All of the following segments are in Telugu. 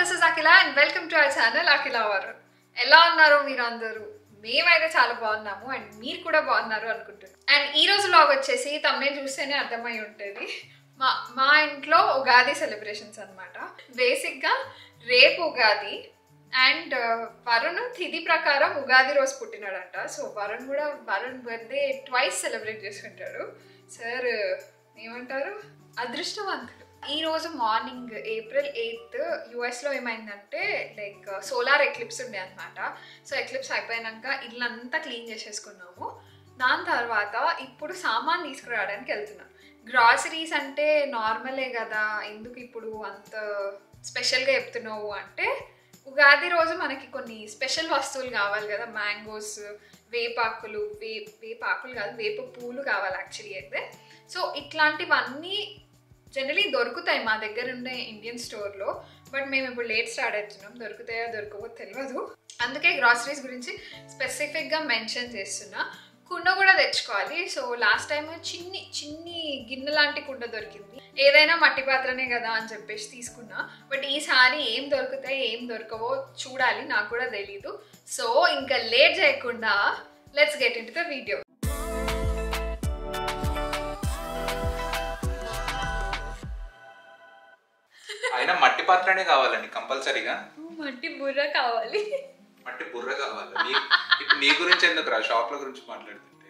This is Akhila and welcome to our channel Akhila Varun ఎలా ఉన్నారు మీరు అందరూ మేమైతే చాలా బాగున్నాము అండ్ మీరు కూడా బాగున్నారు అనుకుంటున్నాను అండ్ ఈ రోజు లాగ్ వచ్చేసి తమ్మే చూస్తేనే అర్థమై ఉంటుంది మా మా ఇంట్లో ఉగాది సెలబ్రేషన్స్ అనమాట బేసిక్గా రేపు ఉగాది అండ్ వరుణ్ తిథి ప్రకారం ఉగాది రోజు పుట్టినాడంట సో వరుణ్ కూడా వరుణ్ బర్త్డే ట్వైస్ సెలబ్రేట్ చేసుకుంటాడు సార్ ఏమంటారు అదృష్టవంతుడు ఈ రోజు మార్నింగ్ ఏప్రిల్ ఎయిత్ యుఎస్లో ఏమైందంటే లైక్ సోలార్ ఎక్లిప్స్ ఉండే అనమాట సో ఎక్లిప్స్ అయిపోయాక ఇల్లంతా క్లీన్ చేసేసుకున్నాము దాని తర్వాత ఇప్పుడు సామాన్ తీసుకురావడానికి వెళ్తున్నాం గ్రాసరీస్ అంటే నార్మలే కదా ఎందుకు ఇప్పుడు అంత స్పెషల్గా చెప్తున్నావు అంటే ఉగాది రోజు మనకి కొన్ని స్పెషల్ వస్తువులు కావాలి కదా మ్యాంగోస్ వేపాకులు వే వేపాకులు కాదు వేప పూలు కావాలి యాక్చువల్లీ అయితే సో ఇట్లాంటివన్నీ జనరలీ దొరుకుతాయి మా దగ్గర ఉండే ఇండియన్ స్టోర్లో బట్ మేము ఇప్పుడు లేట్ స్టార్ట్ అవుతున్నాం దొరుకుతాయో దొరకవో తెలియదు అందుకే గ్రాసరీస్ గురించి స్పెసిఫిక్గా మెన్షన్ చేస్తున్నా కుండ కూడా తెచ్చుకోవాలి సో లాస్ట్ టైం చిన్ని చిన్ని గిన్నె లాంటి కుండ దొరికింది ఏదైనా మట్టి పాత్రనే కదా అని చెప్పేసి తీసుకున్నా బట్ ఈసారి ఏం దొరుకుతాయి ఏం దొరకవో చూడాలి నాకు కూడా తెలీదు సో ఇంకా లేట్ చేయకుండా let's get into the video అయినా మట్టి పాత్రనే కావాలండి కంపల్సరీగా మట్టి బుర్ర కావాలి మట్టి బుర్ర కావాలి నీ- ఇప్పుడు నీ గురించి ఎందుకు రా షాప్ల గురించి మాట్లాడుతుంటే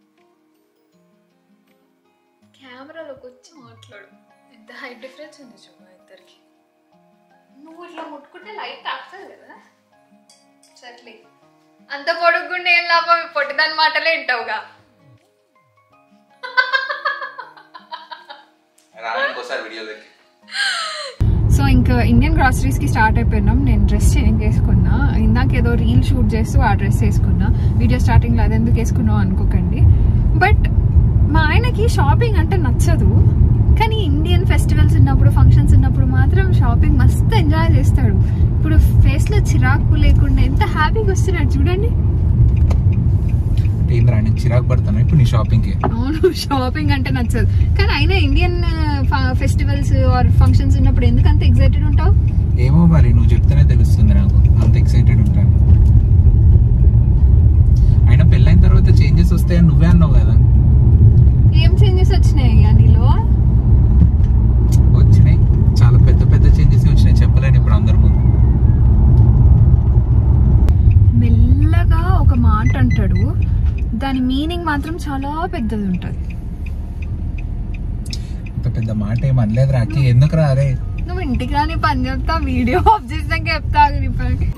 కెమెరాలోకి వచ్చి మాట్లాడు ఎంత హైట్ డిఫరెన్స్ ఉంది చూడు మా ఇద్దరికి నువ్వు ఇట్లా ముట్టుకుంటే లైట్ తాకుతుంది కదా సర్లే అంత పొడుగుండే ఏం లాభం పొట్టిదాని మాటలే వింటావుగా రా ఇంకోసారి వీడియోలోకి సో ఇంకా ఇండియన్ గ్రాసరీస్కి స్టార్ట్ అయిపోయినాం నేను డ్రెస్ చేంజ్ చేసుకున్నా ఇందాక ఏదో రీల్ షూట్ చేస్తూ ఆ డ్రెస్ వేసుకున్నా వీడియో స్టార్టింగ్లో అది ఎందుకు వేసుకున్నావు అనుకోకండి బట్ మా ఆయనకి షాపింగ్ అంటే నచ్చదు కానీ ఇండియన్ ఫెస్టివల్స్ ఉన్నప్పుడు ఫంక్షన్స్ ఉన్నప్పుడు మాత్రం షాపింగ్ మస్తు ఎంజాయ్ చేస్తాడు ఇప్పుడు ఫేస్లో చిరాకు లేకుండా ఎంత హ్యాపీగా వస్తున్నాడు చూడండి ఏంద్రా నేను చిరాకు పడతాను ఇప్పుడు నీ షాపింగ్కి అవును షాపింగ్ అంటే నచ్చదు కానీ అయినా ఇండియన్ ఫెస్టివల్స్ ఆర్ ఫంక్షన్స్ ఉన్నప్పుడు ఎందుకు అంత ఎగ్జైటెడ్ ఉంటావు ఏమో మరి నువ్వు చెప్తేనే తెలుస్తుంది నాకు అంత ఎక్సైటెడ్ ఉంటాను అయినా పెళ్ళైన తర్వాత చేంజెస్ వస్తాయని నువ్వే అన్నావు కదా ఏం చేంజెస్ వచ్చినాయి ఇక నీలో వచ్చినాయి చాలా పెద్ద పెద్ద చేంజెస్ వచ్చినాయి చెప్పలేను ఇప్పుడు అందరి ముందు మెల్లగా ఒక మాట అంటాడు దాని మీనింగ్ మాత్రం చాలా పెద్దది ఉంటుంది అంత పెద్ద మాట ఏం అనలేదు రాకి ఎందుకు రా అరే నువ్వు ఇంటికి రాని పని చెప్తా వీడియో ఆఫ్ చేసినాక చెప్తా నీ పని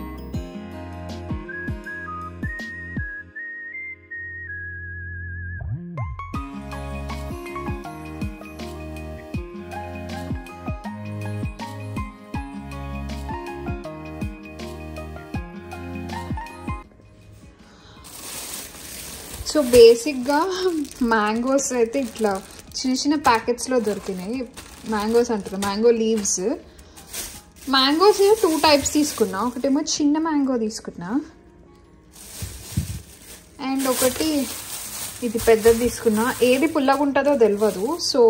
సో బేసిక్గా మ్యాంగోస్ అయితే ఇట్లా చిన్న చిన్న ప్యాకెట్స్లో దొరికినాయి మ్యాంగోస్ అంటారు mango leaves mangoes two types తీసుకున్నా ఒకటేమో చిన్న మ్యాంగో తీసుకున్నా అండ్ ఒకటి ఇది పెద్దది తీసుకున్నా ఏది పుల్లగా ఉంటుందో తెలియదు సో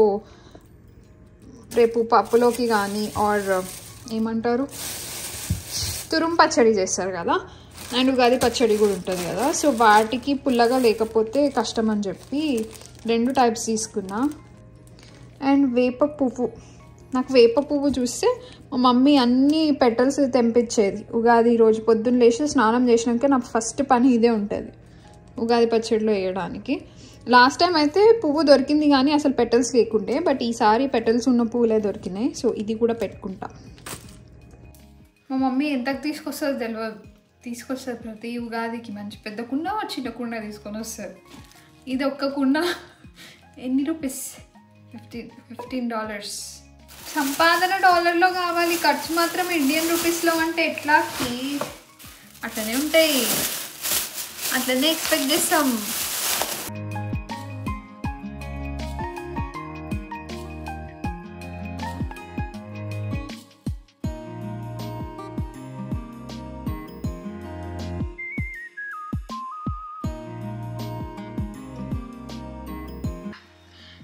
రేపు పప్పులోకి కానీ ఆర్ ఏమంటారు తురుం పచ్చడి చేస్తారు కదా అండ్ ఉగాది పచ్చడి కూడా ఉంటుంది కదా సో వాటికి పుల్లగా లేకపోతే కష్టం అని చెప్పి రెండు టైప్స్ తీసుకున్నా అండ్ వేప పువ్వు నాకు వేప పువ్వు చూస్తే మా మమ్మీ అన్ని పెటల్స్ తెంపించేది ఉగాది రోజు పొద్దున్న లేచి స్నానం చేసినాక నా ఫస్ట్ పని ఇదే ఉంటుంది ఉగాది పచ్చడిలో వేయడానికి లాస్ట్ టైం అయితే పువ్వు దొరికింది కానీ అసలు పెటల్స్ లేకుండే బట్ ఈసారి పెటల్స్ ఉన్న పువ్వులే దొరికినాయి సో ఇది కూడా పెట్టుకుంటా మా మమ్మీ ఎంతకు తీసుకొస్తుందో తెలియదు తీసుకొస్తుంది ప్రతి ఉగాదికి మంచి పెద్ద కుండ చిన్న కుండ తీసుకొని వస్తుంది ఇది ఒక్క కుండ ఎన్ని రూపీస్ ఫిఫ్టీన్ ఫిఫ్టీన్ డాలర్స్ సంపాదన డాలర్లో కావాలి ఖర్చు మాత్రం ఇండియన్ రూపీస్లో అంటే ఎట్లాకి అట్లనే ఉంటాయి అట్లనే ఎక్స్పెక్ట్ చేస్తాం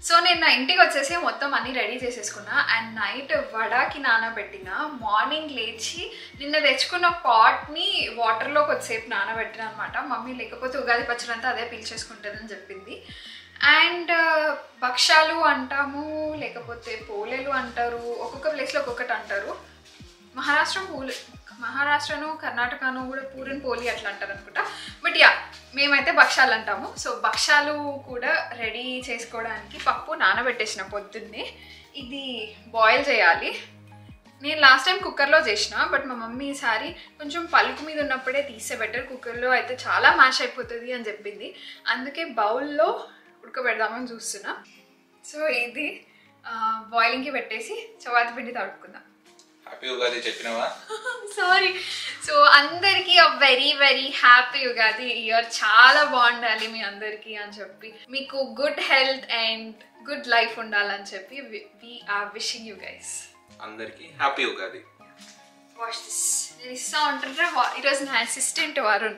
సో నేను నా ఇంటికి వచ్చేసి మొత్తం అన్ని రెడీ చేసేసుకున్నా అండ్ నైట్ వడాకి నానబెట్టిన మార్నింగ్ లేచి నిన్న తెచ్చుకున్న పాట్ని వాటర్లో కొద్దిసేపు నానబెట్టిన అనమాట మమ్మీ లేకపోతే ఉగాది పచ్చడి అంతా అదే పీల్చేసుకుంటుందని చెప్పింది అండ్ భక్షాలు అంటాము లేకపోతే పోలేలు అంటారు ఒక్కొక్క ప్లేస్లో ఒక్కొక్కటి అంటారు మహారాష్ట్ర పూలు మహారాష్ట్రను కర్ణాటకను కూడా పూరిన్ పోలి అట్లా అంటారు అనుకుంటా బట్ యా మేమైతే భక్షాలు అంటాము సో భక్షాలు కూడా రెడీ చేసుకోవడానికి పప్పు నానబెట్టేసిన పొద్దున్నే ఇది బాయిల్ చేయాలి నేను లాస్ట్ టైం కుక్కర్లో చేసిన బట్ మా మమ్మీ ఈసారి కొంచెం పలుకు మీద ఉన్నప్పుడే తీసే బెటర్ కుక్కర్లో అయితే చాలా మ్యాష్ అయిపోతుంది అని చెప్పింది అందుకే బౌల్లో ఉడకబెడదామని చూస్తున్నా సో ఇది బాయిలింగ్కి పెట్టేసి చపాతి పిండి తడుపుకుందాం హ్యాపీ ఉగాది చెప్పినావా సారీ సో అందరికీ a very very happy Ugadi year చాలా బాగుండాలి మీ అందరికీ అని చెప్పి మీకు good health and good life ఉండాలని చెప్పి we are wishing you guys అందరికి హ్యాపీ ఉగాది వాష్ దిస్ నేను ఇస్తా ఉంటుంటే వా- ఈరోజు నా అసిస్టెంట్ వరుణ్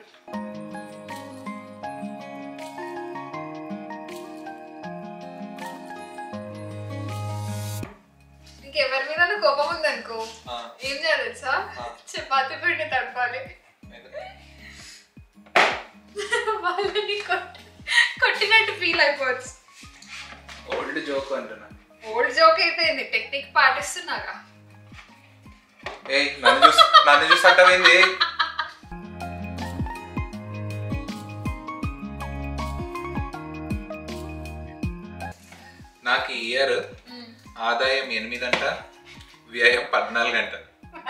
నీకు ఎవరి మీద కోపం ఉందనుకో ఆ. ఏం చేయాలి తెలుసా ఆ. చపాతి పిండి తడపాలి వాళ్ళని కొట్టి కొట్టినట్టు ఫీల్ అయిపోవచ్చు ఓల్డ్ జోక్ అంటున్నా ఓల్డ్ జోక్ అయితే ఏంది టెక్నిక్ పాటిస్తున్నాగా ఏ నన్ను చూసి నన్ను చూసి అంటావేంది నాకు ఈ ఇయర్ ఆదాయం ఎనిమిది అంట వ్యయం పద్నాలుగు అంట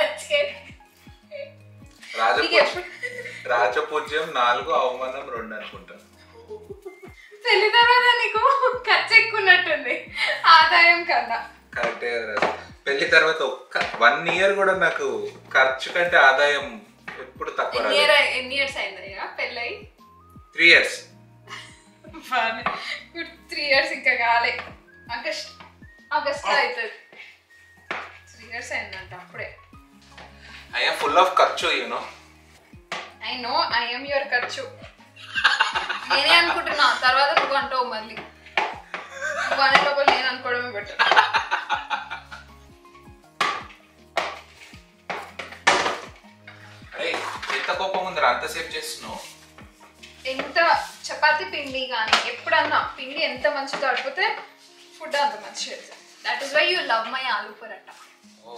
రాజపూ నీకు ఎప్పుడు రాజపూజ్యం నాలుగు అవమానం రెండు అనుకుంటా పెళ్లి తర్వాత నీకు ఖర్చు ఎక్కున్నట్టుంది ఆదాయం కన్నా కరెక్టే కదా రాజు. పెళ్లి తర్వాత ఒక్క వన్ ఇయర్ కూడా నాకు ఖర్చు కంటే ఆదాయం ఎప్పుడు తక్కువ ఎన్ని రాలేదు ఇయర్ ఎన్ని ఇయర్స్ అయిందయ్యా పెళ్ళై త్రీ ఇయర్స్ త్రీ ఇయర్స్ ఇంకా కాలే ఆగస్ట్ ఆగస్ట్ అవుతుంది త్రీ ఇయర్స్ అయిందంట అప్పుడే ఐఎమ్ ఫుల్ ఆఫ్ ఖర్చు you know I know I'm your ఖర్చు నేనే అనుకుంటున్నా తర్వాత నువ్వు అంటావు మళ్ళీ నువ్వు అనే లోపల నేను అనుకోవడమే బెటర్ అరే ఎంత కోపం ఉందిరా అంతసేపు చేస్తున్నావు ఎంత చపాతి పిండి కానీ ఎప్పుడన్నా పిండి ఎంత మంచిగా తడిపితే ఫుడ్ అంత మంచిగా that is why you love my aloo paratha oh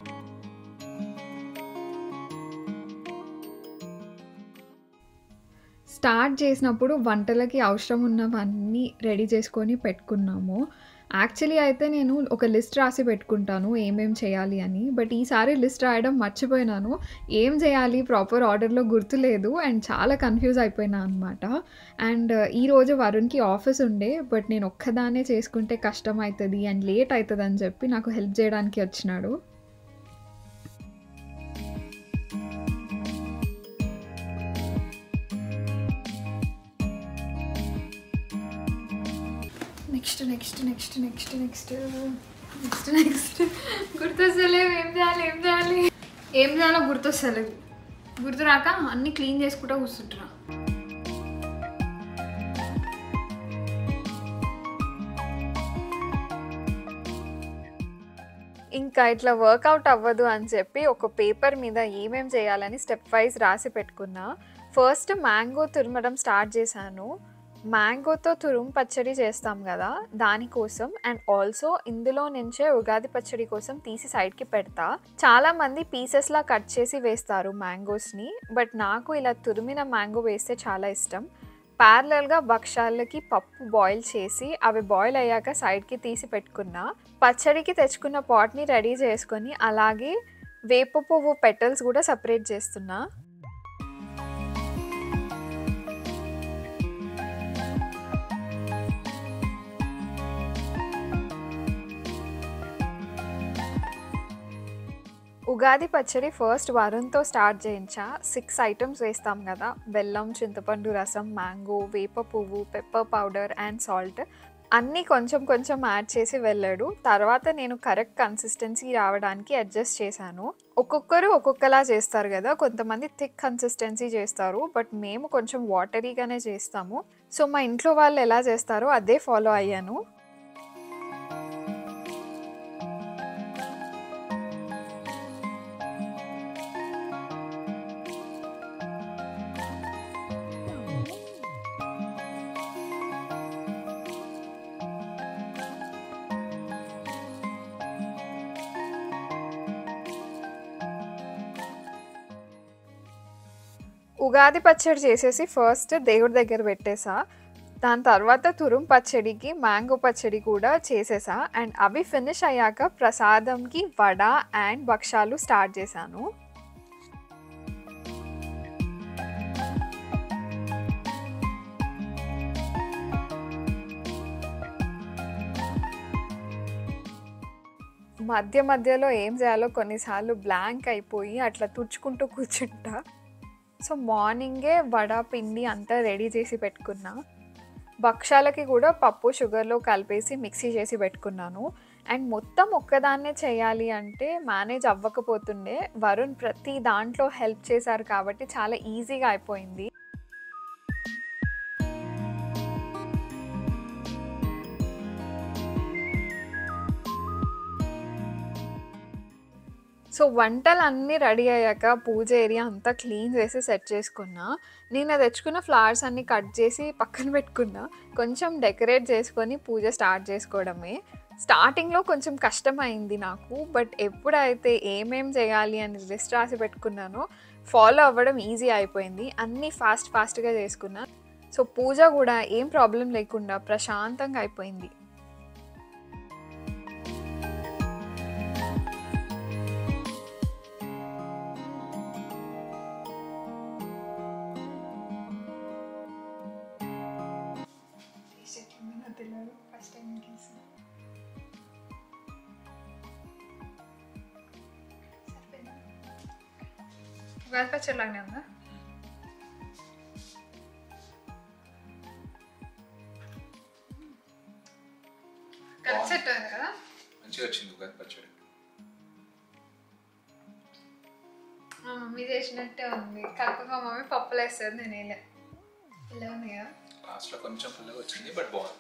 start చేసినప్పుడు వంటలకి అవసరం ఉన్నవన్నీ రెడీ చేసుకొని పెట్టుకున్నాము యాక్చువల్లీ అయితే నేను ఒక లిస్ట్ రాసి పెట్టుకుంటాను ఏమేం చేయాలి అని బట్ ఈసారి లిస్ట్ రాయడం మర్చిపోయినాను ఏం చేయాలి ప్రాపర్ ఆర్డర్లో గుర్తులేదు అండ్ చాలా కన్ఫ్యూజ్ అయిపోయినా అనమాట అండ్ ఈరోజు వరుణ్కి ఆఫీస్ ఉండే బట్ నేను ఒక్కదానే చేసుకుంటే కష్టం అవుతుంది అండ్ లేట్ అవుతుంది అని చెప్పి నాకు హెల్ప్ చేయడానికి వచ్చినాడు next next next next next next next గుర్తొస్తలేవు ఏం చేయాలి ఏం చేయాలి ఏం చేయాలో గుర్తొస్తలేదు గుర్తు రాక అన్ని క్లీన్ చేసుకుంటూ కూర్చుంటున్నా ఇంకా ఇట్లా వర్కౌట్ అవ్వదు అని చెప్పి ఒక పేపర్ మీద ఏమేం చేయాలని స్టెప్ వైజ్ రాసి పెట్టుకున్నా ఫస్ట్ మ్యాంగో తురమడం స్టార్ట్ చేశాను మ్యాంగోతో తురుము పచ్చడి చేస్తాం కదా దానికోసం అండ్ ఆల్సో ఇందులో నుంచే ఉగాది పచ్చడి కోసం తీసి సైడ్కి పెడతా చాలా మంది పీసెస్లా కట్ చేసి వేస్తారు మ్యాంగోస్ని బట్ నాకు ఇలా తురిమిన మ్యాంగో వేస్తే చాలా ఇష్టం ప్యారలల్గా భక్షాలకి పప్పు బాయిల్ చేసి అవి బాయిల్ అయ్యాక సైడ్కి తీసి పెట్టుకున్నా పచ్చడికి తెచ్చుకున్న పాట్ని రెడీ చేసుకొని అలాగే వేప పువ్వు పెటల్స్ కూడా సపరేట్ చేస్తున్నా ఉగాది పచ్చడి ఫస్ట్ వరుణ్తో స్టార్ట్ చేయించా సిక్స్ ఐటమ్స్ వేస్తాం కదా బెల్లం చింతపండు రసం మ్యాంగో వేప పువ్వు పెప్పర్ పౌడర్ అండ్ సాల్ట్ అన్నీ కొంచెం కొంచెం యాడ్ చేసి వెళ్ళాడు తర్వాత నేను కరెక్ట్ కన్సిస్టెన్సీ రావడానికి అడ్జస్ట్ చేశాను ఒక్కొక్కరు ఒక్కొక్కలా చేస్తారు కదా కొంతమంది థిక్ కన్సిస్టెన్సీ చేస్తారు బట్ మేము కొంచెం వాటరీగానే చేస్తాము సో మా ఇంట్లో వాళ్ళు ఎలా చేస్తారో అదే ఫాలో అయ్యాను ఉగాది పచ్చడి చేసేసి ఫస్ట్ దేవుడి దగ్గర పెట్టేసా దాని తర్వాత తురుం పచ్చడికి మ్యాంగో పచ్చడి కూడా చేసేసా అండ్ అవి ఫినిష్ అయ్యాక ప్రసాదంకి వడ అండ్ భక్షాలు స్టార్ట్ చేశాను మధ్య మధ్యలో ఏం చేయాలో కొన్నిసార్లు బ్లాంక్ అయిపోయి అట్లా తుడుచుకుంటూ కూర్చుంటా సో మార్నింగే వడ పిండి అంతా రెడీ చేసి పెట్టుకున్నా భక్షాలకి కూడా పప్పు షుగర్లో కలిపేసి మిక్సీ చేసి పెట్టుకున్నాను అండ్ మొత్తం ఒక్కదాన్నే చేయాలి అంటే మేనేజ్ అవ్వకపోతుండే వరుణ్ ప్రతి దాంట్లో హెల్ప్ చేశారు కాబట్టి చాలా ఈజీగా అయిపోయింది సో వంటలు అన్నీ రెడీ అయ్యాక పూజ ఏరియా అంతా క్లీన్ చేసి సెట్ చేసుకున్నా నేను తెచ్చుకున్న ఫ్లవర్స్ అన్నీ కట్ చేసి పక్కన పెట్టుకున్నా కొంచెం డెకరేట్ చేసుకొని పూజ స్టార్ట్ చేసుకోవడమే స్టార్టింగ్లో కొంచెం కష్టమైంది నాకు బట్ ఎప్పుడైతే ఏమేం చేయాలి అని లిస్ట్ రాసి పెట్టుకున్నానో ఫాలో అవ్వడం ఈజీ అయిపోయింది అన్నీ ఫాస్ట్ ఫాస్ట్గా చేసుకున్నా సో పూజ కూడా ఏం ప్రాబ్లం లేకుండా ప్రశాంతంగా అయిపోయింది ఫస్ట్ టైం ఉగాది పచ్చడి లాగానే ఉందా కరెక్ట్ సెట్ అయింది కదా మంచిగా వచ్చింది ఉగాది పచ్చడి మా మమ్మీ చేసినట్టే ఉంది కాకపోతే మా మమ్మీ పప్పులు వేస్తుంది నేను వేయలే ఇలా ఉంది కదా లాస్ట్లో కొంచెం పుల్లగా వచ్చింది బట్ బాగుంది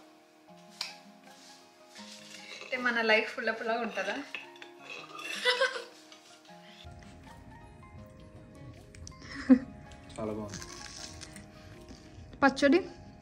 అంటే మన లైఫ్ పుల్ల పుల్లగా ఉంటుందా చాలా బాగుంది పచ్చడి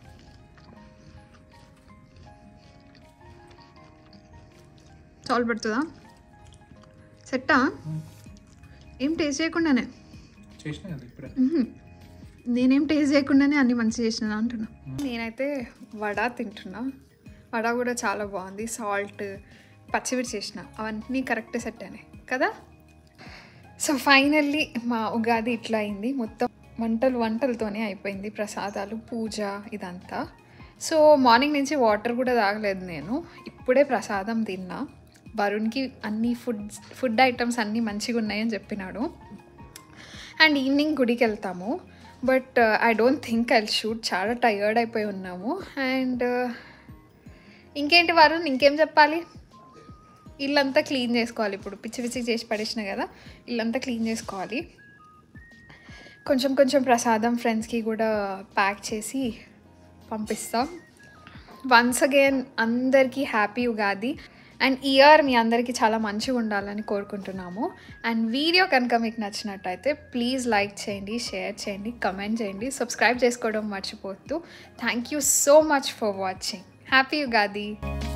చాలు పెడుతుందా సెట్టా ఏం టేస్ట్ చేయకుండానే చేసిన కదా ఇప్పుడే మ్మ్. నేనేం టేస్ట్ చేయకుండానే అన్ని మంచిగా చేసిన అంటున్నా నేనైతే వడ తింటున్నా వడ కూడా చాలా బాగుంది సాల్ట్ పచ్చిమిర్చి చేసిన అవన్నీ కరెక్ట్ సెట్ అయినాయి కదా సో ఫైనల్లీ మా ఉగాది ఇట్లా అయింది మొత్తం వంటలు వంటలతోనే అయిపోయింది ప్రసాదాలు పూజ ఇదంతా సో మార్నింగ్ నుంచి వాటర్ కూడా తాగలేదు నేను ఇప్పుడే ప్రసాదం తిన్నా వరుణ్కి అన్ని ఫుడ్ ఫుడ్ ఐటమ్స్ అన్నీ మంచిగా ఉన్నాయని చెప్పినాడు అండ్ ఈవినింగ్ గుడికి వెళ్తాము but I don't think I shoot చాలా టయర్డ్ అయిపోయి ఉన్నాము అండ్ ఇంకేంటి వరుణ్ ఇంకేం చెప్పాలి ఇల్లంతా క్లీన్ చేసుకోవాలి ఇప్పుడు పిచ్చి పిచ్చి చేసి పడేసిన కదా ఇల్లంతా క్లీన్ చేసుకోవాలి కొంచెం కొంచెం ప్రసాదం ఫ్రెండ్స్కి కూడా ప్యాక్ చేసి పంపిస్తాం వన్స్ అగైన్ అందరికీ హ్యాపీ ఉగాది అండ్ ఇయర్ మీ అందరికీ చాలా మంచిగా ఉండాలని కోరుకుంటున్నాము అండ్ వీడియో కనుక మీకు నచ్చినట్టయితే ప్లీజ్ లైక్ చేయండి షేర్ చేయండి కమెంట్ చేయండి సబ్స్క్రైబ్ చేసుకోవడం మర్చిపోవద్దు thank you so much for watching happy Ugadi